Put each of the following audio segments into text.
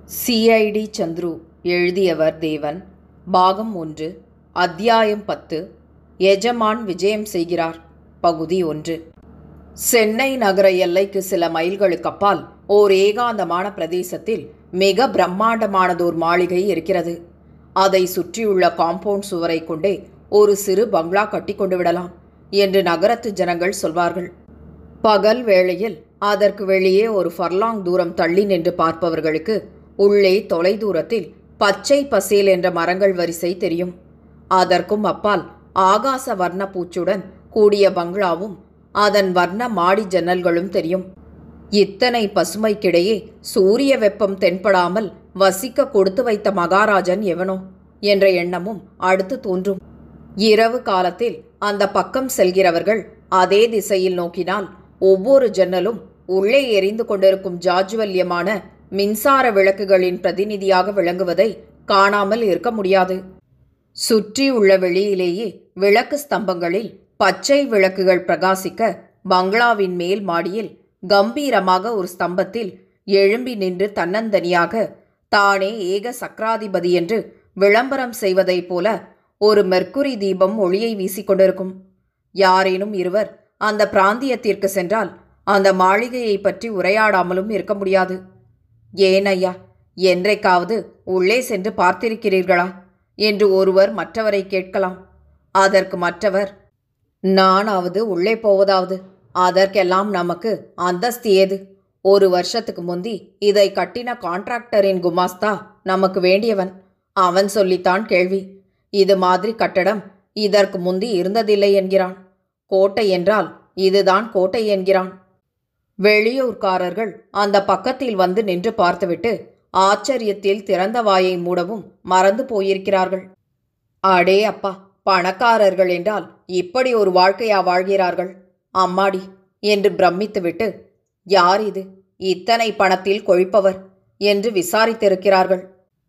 CID Chandru எழுதியவர் தேவன் பாகம் ஒன்று அத்தியாயம் பத்து எஜமான் விஜயம் செய்கிறார் பகுதி ஒன்று சென்னை நகர எல்லைக்கு சில மைல்களுக்கு அப்பால் ஓர் ஏகாந்தமான பிரதேசத்தில் மிக பிரம்மாண்டமானதோர் மாளிகை இருக்கிறது அதை சுற்றியுள்ள காம்பவுண்ட் சுவரை கொண்டே ஒரு சிறு பங்களா கட்டி கொண்டு விடலாம் என்று நகரத்து ஜனங்கள் சொல்வார்கள் பகல் வேளையில் அதற்கு வெளியே ஒரு ஃபர்லாங் தூரம் தள்ளி நின்று பார்ப்பவர்களுக்கு உள்ளே தொலைதூரத்தில் பச்சை பசேல் என்ற மரங்கள் வரிசை தெரியும் அதற்கும் அப்பால் ஆகாச வர்ண பூச்சுடன் கூடிய பங்களாவும் அதன் வர்ண மாடி ஜன்னல்களும் தெரியும் இத்தனை பசுமைக்கிடையே சூரிய வெப்பம் தென்படாமல் வசிக்க கொடுத்து வைத்த மகாராஜன் எவனோ என்ற எண்ணமும் அடுத்து தோன்றும் இரவு காலத்தில் அந்த பக்கம் செல்கிறவர்கள் அதே திசையில் நோக்கினால் ஒவ்வொரு ஜன்னலும் உள்ளே எரிந்து கொண்டிருக்கும் ஜாஜ்வல்யமான மின்சார விளக்குகளின் பிரதிநிதியாக விளங்குவதை காணாமல் இருக்க முடியாது சுற்றியுள்ள வெளியிலேயே விளக்கு ஸ்தம்பங்களில் பச்சை விளக்குகள் பிரகாசிக்க பங்களாவின் மேல் மாடியில் கம்பீரமாக ஒரு ஸ்தம்பத்தில் எழும்பி நின்று தன்னந்தனியாக தானே ஏக சக்கராதிபதி என்று விளம்பரம் செய்வதைப் போல ஒரு மெர்க்குரி தீபம் ஒளியை வீசிக்கொண்டிருக்கும் யாரேனும் இருவர் அந்த பிராந்தியத்திற்கு சென்றால் அந்த மாளிகையை பற்றி உரையாடாமலும் இருக்க முடியாது ஏன் ஐயா என்றைக்காவது உள்ளே சென்று பார்த்திருக்கிறீர்களா என்று ஒருவர் மற்றவரை கேட்கலாம் அதற்கு மற்றவர் நானாவது உள்ளே போவதாவது அதற்கெல்லாம் நமக்கு அந்தஸ்து ஏது ஒரு வருஷத்துக்கு முந்தி இதை கட்டின கான்ட்ராக்டரின் குமாஸ்தா நமக்கு வேண்டியவன் அவன் சொல்லித்தான் கேள்வி இது மாதிரி கட்டடம் இதற்கு முந்தி இருந்ததில்லை என்கிறான் கோட்டை என்றால் இதுதான் கோட்டை என்கிறான் வெளியூர்காரர்கள் அந்த பக்கத்தில் வந்து நின்று பார்த்துவிட்டு ஆச்சரியத்தில் திறந்த வாயை மூடவும் மறந்து போயிருக்கிறார்கள் அடே அப்பா பணக்காரர்கள் என்றால் இப்படி ஒரு வாழ்க்கையா வாழ்கிறார்கள் அம்மாடி என்று பிரமித்துவிட்டு யார் இது இத்தனை பணத்தில் கொழிப்பவர் என்று விசாரித்திருக்கிறார்கள்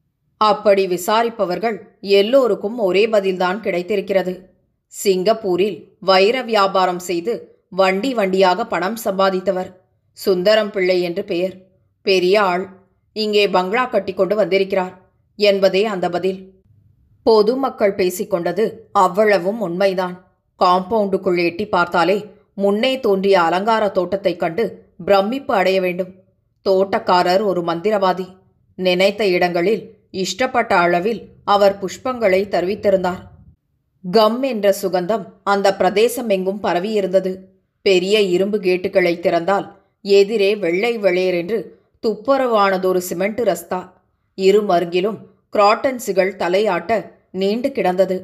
அப்படி விசாரிப்பவர்கள் எல்லோருக்கும் ஒரே பதில்தான் கிடைத்திருக்கிறது சிங்கப்பூரில் வைர வியாபாரம் செய்து வண்டி வண்டியாக பணம் சம்பாதித்தவர் சுந்தரம் பிள்ளை என்று பெயர் பெரிய ஆள் இங்கே பங்களா கட்டிக்கொண்டு வந்திருக்கிறார் என்பதே அந்த பதில் பொதுமக்கள் பேசிக்கொண்டது அவ்வளவும் உண்மைதான் காம்பவுண்டுக்குள் எட்டி பார்த்தாலே முன்னே தோன்றிய அலங்கார தோட்டத்தைக் கண்டு பிரமிப்பு அடைய வேண்டும் தோட்டக்காரர் ஒரு மந்திரவாதி நினைத்த இடங்களில் இஷ்டப்பட்ட அளவில் அவர் புஷ்பங்களை தருவித்திருந்தார் கம் என்ற சுகந்தம் அந்த பிரதேசம் எங்கும் பரவியிருந்தது பெரிய இரும்பு கேட்டுகளை திறந்தால் எதிரே வெள்ளை வெளேர் என்று துப்புரவானதொரு சிமெண்ட் ரஸ்தா இரு மருங்கிலும் கிராட்டன்ஸுகள் தலையாட்ட நீண்டு கிடந்தது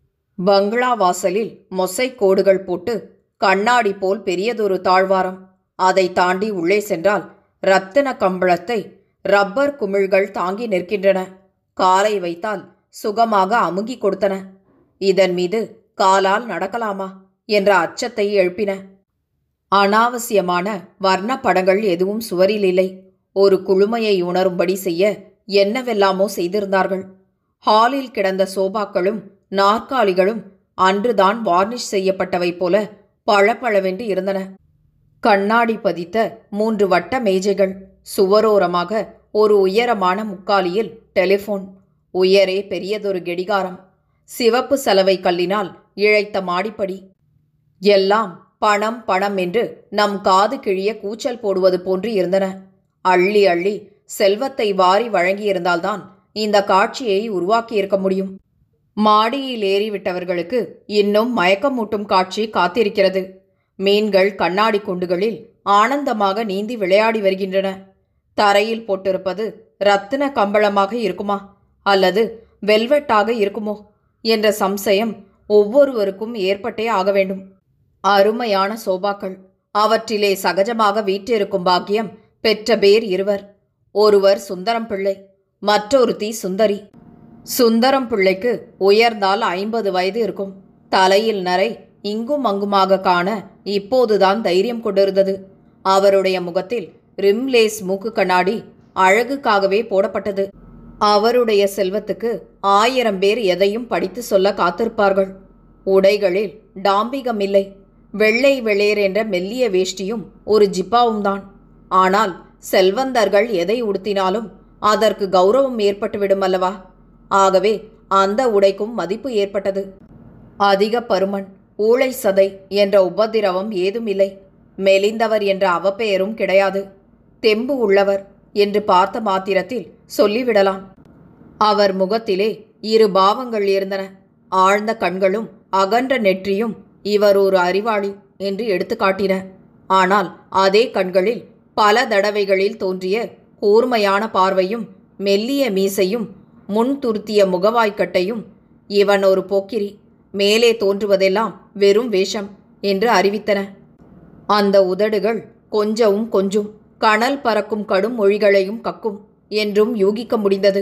பங்களா வாசலில் மொசை கோடுகள் போட்டு கண்ணாடி போல் பெரியதொரு தாழ்வாரம் அதை தாண்டி உள்ளே சென்றால் ரத்தின கம்பளத்தை ரப்பர் குமிழ்கள் தாங்கி நிற்கின்றன காலை வைத்தால் சுகமாக அமுங்கி கொடுத்தன இதன் மீது காலால் நடக்கலாமா என்ற அச்சத்தை எழுப்பின அனாவசியமான வர்ண படங்கள் எதுவும் சுவரில் இல்லை ஒரு குழுமையை உணரும்படி செய்ய என்னவெல்லாமோ செய்திருந்தார்கள் ஹாலில் கிடந்த சோபாக்களும் நாற்காலிகளும் அன்றுதான் வார்னிஷ் செய்யப்பட்டவை போல பளபளவென்று இருந்தன கண்ணாடி பதித்த மூன்று வட்ட மேஜைகள் சுவரோரமாக ஒரு உயரமான முக்காலியில் டெலிஃபோன் உயரே பெரியதொரு கெடிகாரம் சிவப்பு சலவை கல்லினால் இழைத்த மாடிப்படி எல்லாம் பணம் பணம் என்று நம் காது கிழிய கூச்சல் போடுவது போன்று இருந்தன அள்ளி அள்ளி செல்வத்தை வாரி வழங்கியிருந்தால்தான் இந்த காட்சியை உருவாக்கியிருக்க முடியும் மாடியில் ஏறிவிட்டவர்களுக்கு இன்னும் மயக்கமூட்டும் காட்சி காத்திருக்கிறது மீன்கள் கண்ணாடி குண்டுகளில் ஆனந்தமாக நீந்தி விளையாடி வருகின்றன தரையில் போட்டிருப்பது ரத்தின கம்பளமாக இருக்குமா அல்லது வெல்வெட்டாக இருக்குமோ என்ற சம்சயம் ஒவ்வொருவருக்கும் ஏற்பட்டே ஆக வேண்டும் அருமையான சோபாக்கள் அவற்றிலே சகஜமாக வீற்றிருக்கும் பாக்கியம் பெற்ற பேர் இருவர் ஒருவர் சுந்தரம் பிள்ளை மற்றொருத்தி சுந்தரி சுந்தரம் பிள்ளைக்கு உயர்ந்தால் ஐம்பது வயது இருக்கும் தலையில் நரை இங்கும் அங்குமாக காண இப்போதுதான் தைரியம் கொண்டிருந்தது அவருடைய முகத்தில் ரிம்லேஸ் மூக்கு கண்ணாடி அழகுக்காகவே போடப்பட்டது அவருடைய செல்வத்துக்கு ஆயிரம் பேர் எதையும் படித்து சொல்ல காத்திருப்பார்கள் உடைகளில் டாம்பிகம் இல்லை வெள்ளை வெளேர் என்ற மெல்லிய வேஷ்டியும் ஒரு ஜிப்பாவும் தான் ஆனால் செல்வந்தர்கள் எதை உடுத்தினாலும் அதற்கு கௌரவம் ஏற்பட்டுவிடும் அல்லவா ஆகவே அந்த உடைக்கும் மதிப்பு ஏற்பட்டது அதிக பருமன் ஊளை சதை என்ற உபதிரவம் ஏதும் இல்லை மெலிந்தவர் என்ற அவப்பெயரும் கிடையாது தெம்பு உள்ளவர் என்று பார்த்த மாத்திரத்தில் சொல்லிவிடலாம் அவர் முகத்திலே இரு பாவங்கள் இருந்தன ஆழ்ந்த கண்களும் அகன்ற நெற்றியும் இவர் ஒரு அறிவாளி என்று எடுத்துக்காட்டின ஆனால் அதே கண்களில் பல தடவைகளில் தோன்றிய கூர்மையான பார்வையும் மெல்லிய மீசையும் முன் துருத்திய முகவாய்க்கட்டையும் இவன் ஒரு போக்கிரி மேலே தோன்றுவதெல்லாம் வெறும் வேஷம் என்று அறிவித்தன அந்த உதடுகள் கொஞ்சவும் கொஞ்சும் கனல் பறக்கும் கடும் மொழிகளையும் கக்கும் என்றும் யூகிக்க முடிந்தது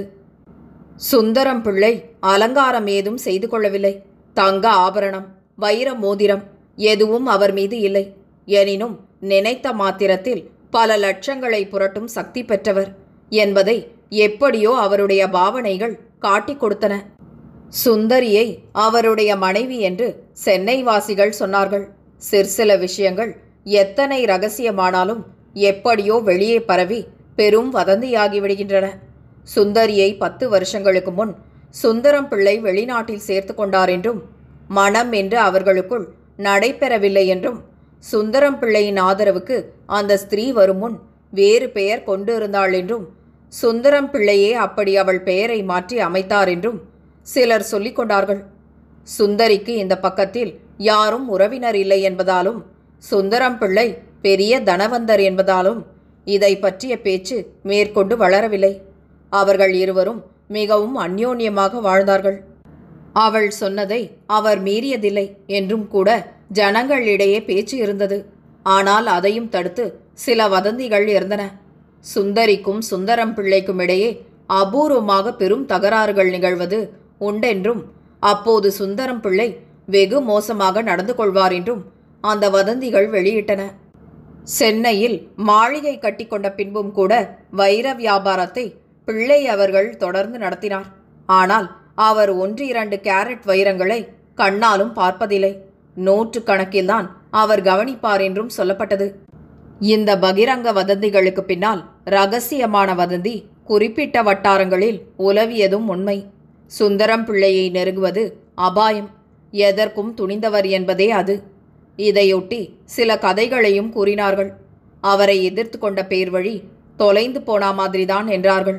சுந்தரம் பிள்ளை அலங்காரம் ஏதும் செய்து கொள்ளவில்லை தங்க ஆபரணம் வைர மோதிரம் எதுவும் அவர் மீது இல்லை எனினும் நினைத்த மாத்திரத்தில் பல லட்சங்களை புரட்டும் சக்தி பெற்றவர் என்பதை எப்படியோ அவருடைய பாவனைகள் காட்டிக் கொடுத்தன சுந்தரியை அவருடைய மனைவி என்று சென்னை வாசிகள் சொன்னார்கள் சிற்சில விஷயங்கள் எத்தனை ரகசியமானாலும் எப்படியோ வெளியே பரவி பெரும் வதந்தியாகி விடுகின்றன சுந்தரியை பத்து வருஷங்களுக்கு முன் சுந்தரம் பிள்ளை வெளிநாட்டில் சேர்த்து கொண்டார் என்றும் மனம் என்று அவர்களுக்குள் நடைபெறவில்லை என்றும் சுந்தரம் பிள்ளையின் ஆதரவுக்கு அந்த ஸ்திரீ வரும் முன் வேறு பெயர் கொண்டு இருந்தாள் என்றும் சுந்தரம் பிள்ளையே அப்படி அவள் பெயரை மாற்றி அமைத்தார் என்றும் சிலர் சொல்லிக் கொண்டார்கள் சுந்தரிக்கு இந்த பக்கத்தில் யாரும் உறவினர் இல்லை என்பதாலும் சுந்தரம் பிள்ளை பெரிய தனவந்தர் என்பதாலும் இதை பற்றிய பேச்சு மேற்கொண்டு வளரவில்லை அவர்கள் இருவரும் மிகவும் அந்யோன்யமாக வாழ்ந்தார்கள் அவள் சொன்னதை அவர் மீறியதில்லை என்றும் கூட ஜனங்களிடையே பேச்சு இருந்தது ஆனால் அதையும் தடுத்து சில வதந்திகள் இருந்தன சுந்தரிக்கும் சுந்தரம் பிள்ளைக்கும் இடையே அபூர்வமாக பெரும் தகராறுகள் நிகழ்வது உண்டென்றும் அப்போது சுந்தரம் பிள்ளை வெகு மோசமாக நடந்து கொள்வார் என்றும் அந்த வதந்திகள் வெளியிட்டன சென்னையில் மாளிகை கட்டிக்கொண்ட பின்பும் கூட வைர வியாபாரத்தை பிள்ளை அவர்கள் தொடர்ந்து நடத்தினார் ஆனால் அவர் ஒன்று இரண்டு கேரட் வைரங்களை கண்ணாலும் பார்ப்பதில்லை நூற்று கணக்கில்தான் அவர் கவனிப்பார் என்றும் சொல்லப்பட்டது இந்த பகிரங்க வதந்திகளுக்கு பின்னால் ரகசியமான வதந்தி குறிப்பிட்ட வட்டாரங்களில் உலவியதும் உண்மை சுந்தரம் பிள்ளையை நெருங்குவது அபாயம் எதற்கும் துணிந்தவர் என்பதே அது இதையொட்டி சில கதைகளையும் கூறினார்கள் அவரை எதிர்த்து கொண்ட பேர் வழி தொலைந்து போனா மாதிரிதான் என்றார்கள்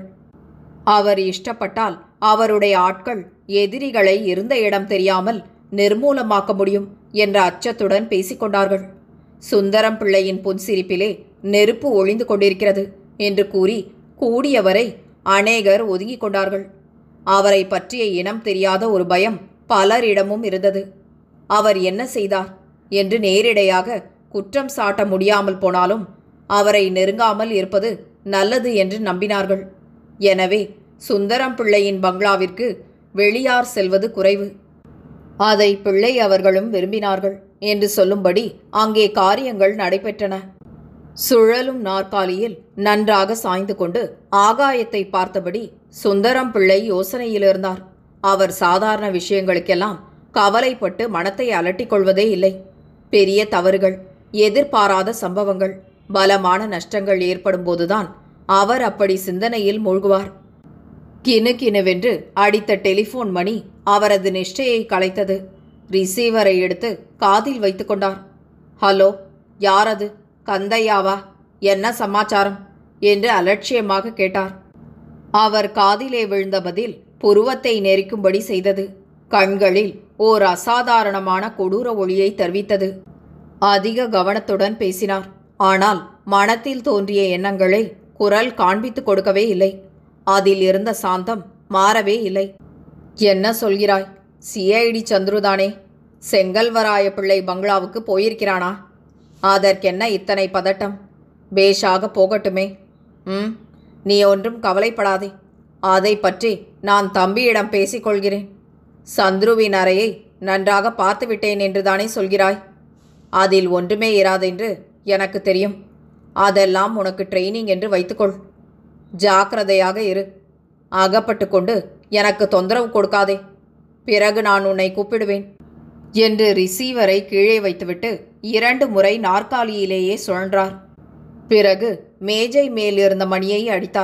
அவர் இஷ்டப்பட்டால் அவருடைய ஆட்கள் எதிரிகளை இருந்த இடம் தெரியாமல் நிர்மூலமாக்க முடியும் என்ற அச்சத்துடன் பேசிக்கொண்டார்கள் சுந்தரம் பிள்ளையின் புன்சிரிப்பிலே நெருப்பு ஒளிந்து கொண்டிருக்கிறது என்று கூறி கூடியவரை அநேகர் ஒதுங்கிக் கொண்டார்கள் அவரை பற்றிய இனம் தெரியாத ஒரு பயம் பலரிடமும் இருந்தது அவர் என்ன செய்தார் என்று நேரிடையாக குற்றம் சாட்ட முடியாமல் போனாலும் அவரை நெருங்காமல் இருப்பது நல்லது என்று நம்பினார்கள் எனவே சுந்தரம் பிள்ளையின் பங்களாவிற்கு வெளியார் செல்வது குறைவு அதை பிள்ளை அவர்களும் விரும்பினார்கள் என்று சொல்லும்படி அங்கே காரியங்கள் நடைபெற்றன சுழலும் நாற்காலியில் நன்றாக சாய்ந்து கொண்டு ஆகாயத்தை பார்த்தபடி சுந்தரம் பிள்ளை யோசனையில் இருந்தார் அவர் சாதாரண விஷயங்களுக்கெல்லாம் கவலைப்பட்டு மனத்தை அலட்டிக் கொள்வதே இல்லை பெரிய தவறுகள் எதிர்பாராத சம்பவங்கள் பலமான நஷ்டங்கள் ஏற்படும் போதுதான் அவர் அப்படி சிந்தனையில் மூழ்குவார் கினு கினுவென்று அடித்த டெலிஃபோன் மணி அவரது நிஷ்டையை கலைத்தது ரிசீவரை எடுத்து காதில் வைத்து கொண்டார் ஹலோ யாரது கந்தையாவா என்ன சமாச்சாரம் என்று அலட்சியமாக கேட்டார் அவர் காதிலே விழுந்த பதில் புருவத்தை நெரிக்கும்படி செய்தது கண்களில் ஓர் அசாதாரணமான கொடூர ஒளியை தெரிவித்தது அதிக கவனத்துடன் பேசினார் ஆனால் மனத்தில் தோன்றிய எண்ணங்களை குரல் காண்பித்துக் கொடுக்கவே இல்லை அதில் இருந்த சாந்தம் மாறவே இல்லை என்ன சொல்கிறாய் சிஐடி சந்துருதானே செங்கல்வராய பிள்ளை பங்களாவுக்கு போயிருக்கிறானா அதற்கென்ன இத்தனை பதட்டம் பேஷாக போகட்டுமே ம் நீ ஒன்றும் கவலைப்படாதே அதை பற்றி நான் தம்பியிடம் பேசிக்கொள்கிறேன் சந்துருவின் அறையை நன்றாக பார்த்து விட்டேன் என்றுதானே சொல்கிறாய் அதில் ஒன்றுமே இராதென்று எனக்கு தெரியும் அதெல்லாம் உனக்கு ட்ரைனிங் என்று வைத்துக்கொள் ஜாக்கிரதையாக இரு அகப்பட்டு கொண்டு எனக்கு தொந்தரவு கொடுக்காதே பிறகு நான் உன்னை கூப்பிடுவேன் என்று ரிசீவரை கீழே வைத்துவிட்டு இரண்டு முறை நாற்காலியிலேயே சுழன்றார் பிறகு மேஜை மேலிருந்த மணியை அடித்தார்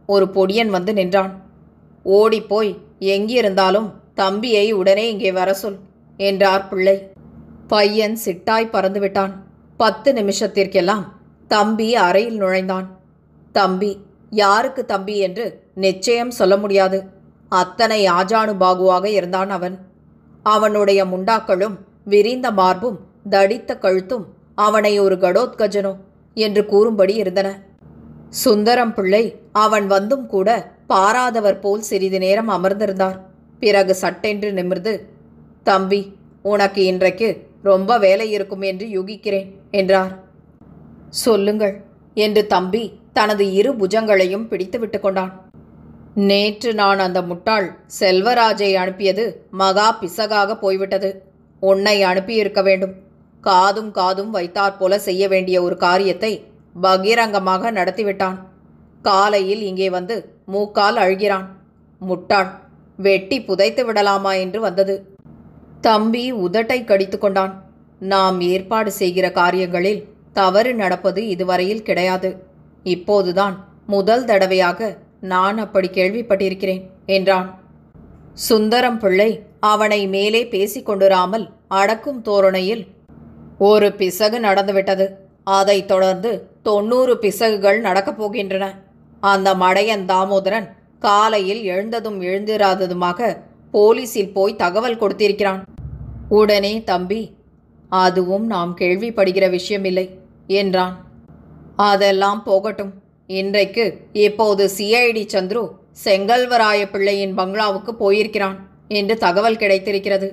ஒரு பொடியன் வந்து நின்றான் ஓடிப்போய் எங்கிருந்தாலும் தம்பியை உடனே இங்கே வர சொல் என்றார் பிள்ளை பையன் சிட்டாய் பறந்து விட்டான் பத்து நிமிஷத்திற்கெல்லாம் தம்பி அறையில் நுழைந்தான் தம்பி யாருக்கு தம்பி என்று நிச்சயம் சொல்ல முடியாது அத்தனை ஆஜானுபாகுவாக இருந்தான் அவன் அவனுடைய முண்டாக்களும் விரிந்த மார்பும் தடித்த கழுத்தும் அவனை ஒரு கடோத்கஜனோ என்று கூறும்படி இருந்தன சுந்தரம் பிள்ளை அவன் வந்தும் கூட பாராதவர் போல் சிறிது நேரம் அமர்ந்திருந்தார் பிறகு சட்டென்று நிமிர்ந்து தம்பி உனக்கு இன்றைக்கு ரொம்ப வேலை இருக்கும் என்று யூகிக்கிறேன் என்றார் சொல்லுங்கள் என்று தம்பி தனது இரு புஜங்களையும் பிடித்து விட்டு கொண்டான் நேற்று நான் அந்த முட்டாள் செல்வராஜை அனுப்பியது மகா பிசகாக போய்விட்டது உன்னை அனுப்பியிருக்க வேண்டும் காதும் காதும் வைத்தாற் போல செய்ய வேண்டிய ஒரு காரியத்தை பகிரங்கமாக நடத்திவிட்டான் காலையில் இங்கே வந்து மூக்கால் அழுகிறான் முட்டாள் வெட்டி புதைத்து விடலாமா என்று வந்தது தம்பி உதட்டை கடித்து கொண்டான் நாம் ஏற்பாடு செய்கிற காரியங்களில் தவறு நடப்பது இதுவரையில் கிடையாது இப்போதுதான் முதல் தடவையாக நான் அப்படி கேள்விப்பட்டிருக்கிறேன் என்றான் சுந்தரம் பிள்ளை அவனை மேலே பேசிக் கொண்டிராமல் அடக்கும் தோரணையில் ஒரு பிசகு நடந்துவிட்டது அதைத் தொடர்ந்து தொண்ணூறு பிசகுகள் நடக்கப் போகின்றன அந்த மடையன் தாமோதரன் காலையில் எழுந்ததும் எழுந்திராததுமாக போலீஸில் போய் தகவல் கொடுத்திருக்கிறான் உடனே தம்பி அதுவும் நாம் கேள்விப்படுகிற விஷயமில்லை என்றான் அதெல்லாம் போகட்டும் இன்றைக்கு இப்போது சிஐடி சந்துரு செங்கல்வராய பிள்ளையின் பங்களாவுக்கு போயிருக்கிறான் என்று தகவல் கிடைத்திருக்கிறது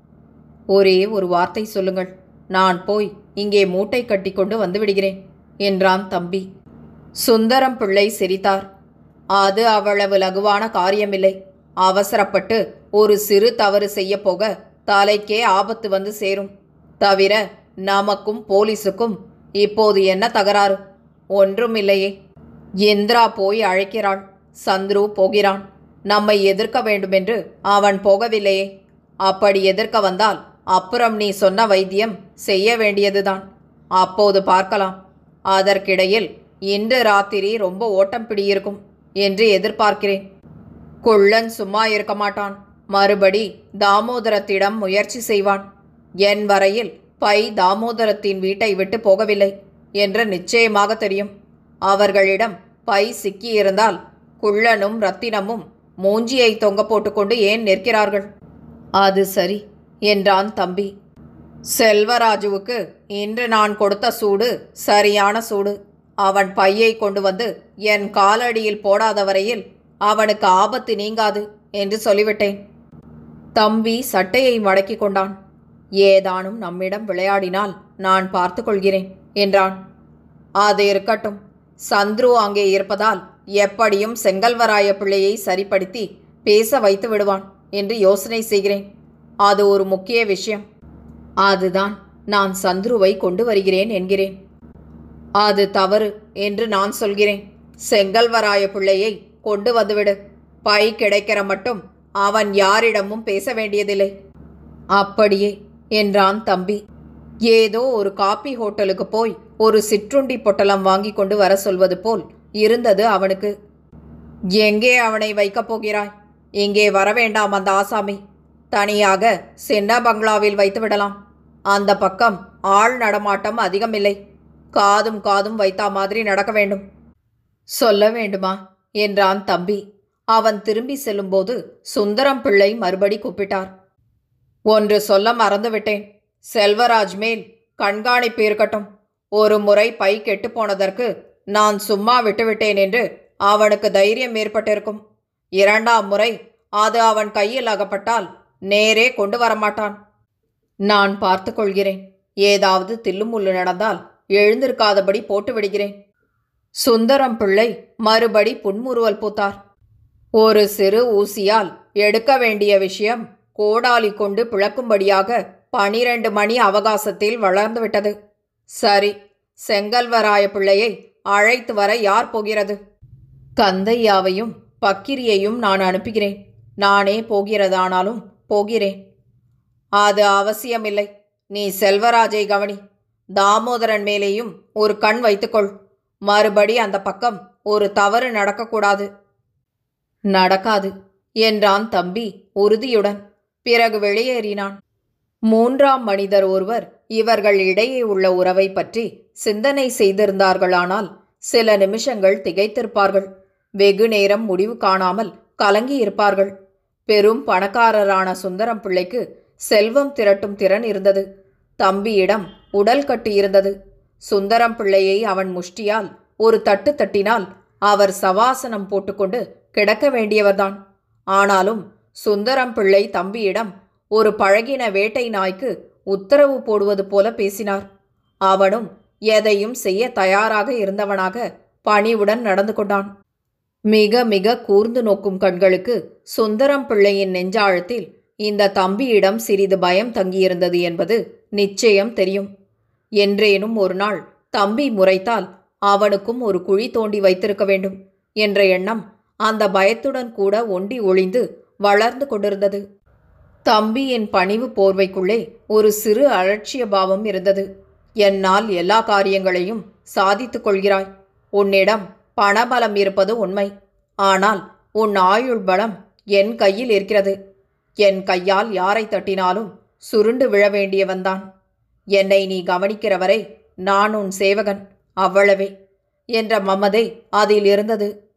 ஒரே ஒரு வார்த்தை சொல்லுங்கள் நான் போய் இங்கே மூட்டை கட்டிக்கொண்டு வந்து விடுகிறேன் என்றான் தம்பி சுந்தரம் பிள்ளை சிரித்தார் அது அவ்வளவு லகுவான காரியமில்லை அவசரப்பட்டு ஒரு சிறு தவறு செய்ய போக தலைக்கே ஆபத்து வந்து சேரும் தவிர நமக்கும் போலீஸுக்கும் இப்போது என்ன தகராறு ஒன்றுமில்லையே இந்திரா போய் அழைக்கிறாள் சந்துரு போகிறான் நம்மை எதிர்க்க வேண்டுமென்று அவன் போகவில்லையே அப்படி எதிர்க்க வந்தால் அப்புறம் நீ சொன்ன வைத்தியம் செய்ய வேண்டியதுதான் அப்போது பார்க்கலாம் அதற்கிடையில் இன்று ராத்திரி ரொம்ப ஓட்டம் பிடியிருக்கும் என்று எதிர்பார்க்கிறேன் குள்ளன் சும்மா இருக்க மாட்டான் மறுபடி தாமோதரத்திடம் முயற்சி செய்வான் என் வரையில் பை தாமோதரத்தின் வீட்டை விட்டு போகவில்லை என்று நிச்சயமாக தெரியும் அவர்களிடம் பை சிக்கியிருந்தால் குள்ளனும் ரத்தினமும் மூஞ்சியை தொங்க போட்டுக்கொண்டு ஏன் நிற்கிறார்கள் அது சரி என்றான் தம்பி செல்வராஜுவுக்கு இன்று நான் கொடுத்த சூடு சரியான சூடு அவன் பையை கொண்டு வந்து என் காலடியில் போடாத வரையில் அவனுக்கு ஆபத்து நீங்காது என்று சொல்லிவிட்டேன் தம்பி சட்டையை மடக்கிக் கொண்டான் ஏதானும் நம்மிடம் விளையாடினால் நான் பார்த்து கொள்கிறேன் என்றான் அது இருக்கட்டும் சந்துரு அங்கே இருப்பதால் எப்படியும் செங்கல்வராய பிள்ளையை சரிப்படுத்தி பேச வைத்து விடுவான் என்று யோசனை செய்கிறேன் அது ஒரு முக்கிய விஷயம் அதுதான் நான் சந்துருவை கொண்டு வருகிறேன் என்கிறேன் அது தவறு என்று நான் சொல்கிறேன் செங்கல்வராய பிள்ளையை கொண்டு வந்துவிடு பை கிடைக்கிற மட்டும் அவன் யாரிடமும் பேச வேண்டியதில்லை அப்படியே என்றான் தம்பி ஏதோ ஒரு காப்பி ஹோட்டலுக்கு போய் ஒரு சிற்றுண்டி பொட்டலம் வாங்கி கொண்டு வர சொல்வது போல் இருந்தது அவனுக்கு எங்கே அவனை வைக்கப் போகிறாய் இங்கே வர வேண்டாம் அந்த ஆசாமி தனியாக சின்ன பங்களாவில் வைத்து விடலாம் அந்த பக்கம் ஆள் நடமாட்டம் அதிகமில்லை காதும் காதும் வைத்தா மாதிரி நடக்க வேண்டும் சொல்ல வேண்டுமா என்றான் தம்பி அவன் திரும்பி செல்லும்போது சுந்தரம் பிள்ளை மறுபடி கூப்பிட்டார் ஒன்று சொல்ல மறந்துவிட்டேன் செல்வராஜ் மேல் கண்காணிப்பு இருக்கட்டும் ஒரு முறை பை கெட்டு போனதற்கு நான் சும்மா விட்டுவிட்டேன் என்று அவனுக்கு தைரியம் ஏற்பட்டிருக்கும் இரண்டாம் முறை அது அவன் கையில் அகப்பட்டால் நேரே கொண்டு வரமாட்டான் நான் பார்த்து கொள்கிறேன் ஏதாவது தில்லுமுள்ளு நடந்தால் எழுந்திருக்காதபடி போட்டு விடுகிறேன் சுந்தரம் பிள்ளை மறுபடி புன்முறுவல் பூத்தார் ஒரு சிறு ஊசியால் எடுக்க வேண்டிய விஷயம் கோடாலி கொண்டு பிளக்கும்படியாக பனிரெண்டு மணி அவகாசத்தில் வளர்ந்துவிட்டது சரி செங்கல்வராய பிள்ளையை அழைத்து வர யார் போகிறது கந்தையாவையும் பக்கிரியையும் நான் அனுப்புகிறேன் நானே போகிறதானாலும் போகிறேன் அது அவசியமில்லை நீ செல்வராஜை கவனி தாமோதரன் மேலேயும் ஒரு கண் வைத்துக்கொள் மறுபடி அந்த பக்கம் ஒரு தவறு நடக்கக்கூடாது நடக்காது என்றான் தம்பி உறுதியுடன் பிறகு வெளியேறினான் மூன்றாம் மனிதர் ஒருவர் இவர்கள் இடையே உள்ள உறவை பற்றி சிந்தனை செய்திருந்தார்களானால் சில நிமிஷங்கள் திகைத்திருப்பார்கள் வெகு நேரம் முடிவு காணாமல் கலங்கியிருப்பார்கள் பெரும் பணக்காரரான சுந்தரம் பிள்ளைக்கு செல்வம் திரட்டும் திறன் இருந்தது தம்பியிடம் உடல் கட்டு இருந்தது சுந்தரம் பிள்ளையை அவன் முஷ்டியால் ஒரு தட்டு தட்டினால் அவர் சவாசனம் போட்டுக்கொண்டு கிடக்க வேண்டியவர்தான் ஆனாலும் சுந்தரம் பிள்ளை தம்பியிடம் ஒரு பழகின வேட்டை நாய்க்கு உத்தரவு போடுவது போல பேசினார் அவனும் எதையும் செய்ய தயாராக இருந்தவனாக பணிவுடன் நடந்து கொண்டான் மிக மிக கூர்ந்து நோக்கும் கண்களுக்கு சுந்தரம் பிள்ளையின் நெஞ்சாழத்தில் இந்த தம்பியிடம் சிறிது பயம் தங்கியிருந்தது என்பது நிச்சயம் தெரியும் என்றேனும் ஒரு நாள் தம்பி முறைத்தால் அவனுக்கும் ஒரு குழி தோண்டி வைத்திருக்க வேண்டும் என்ற எண்ணம் அந்த பயத்துடன் கூட ஒண்டி ஒளிந்து வளர்ந்து கொண்டிருந்தது தம்பியின் பணிவு போர்வைக்குள்ளே ஒரு சிறு அலட்சிய பாவம் இருந்தது என்னால் எல்லா காரியங்களையும் சாதித்துக் கொள்கிறாய் உன்னிடம் பணபலம் இருப்பது உண்மை ஆனால் உன் ஆயுள் பலம் என் கையில் இருக்கிறது என் கையால் யாரை தட்டினாலும் சுருண்டு விழ வேண்டியவன்தான் என்னை நீ கவனிக்கிற வரை நான் உன் சேவகன் அவ்வளவே என்ற மமதை அதில் இருந்தது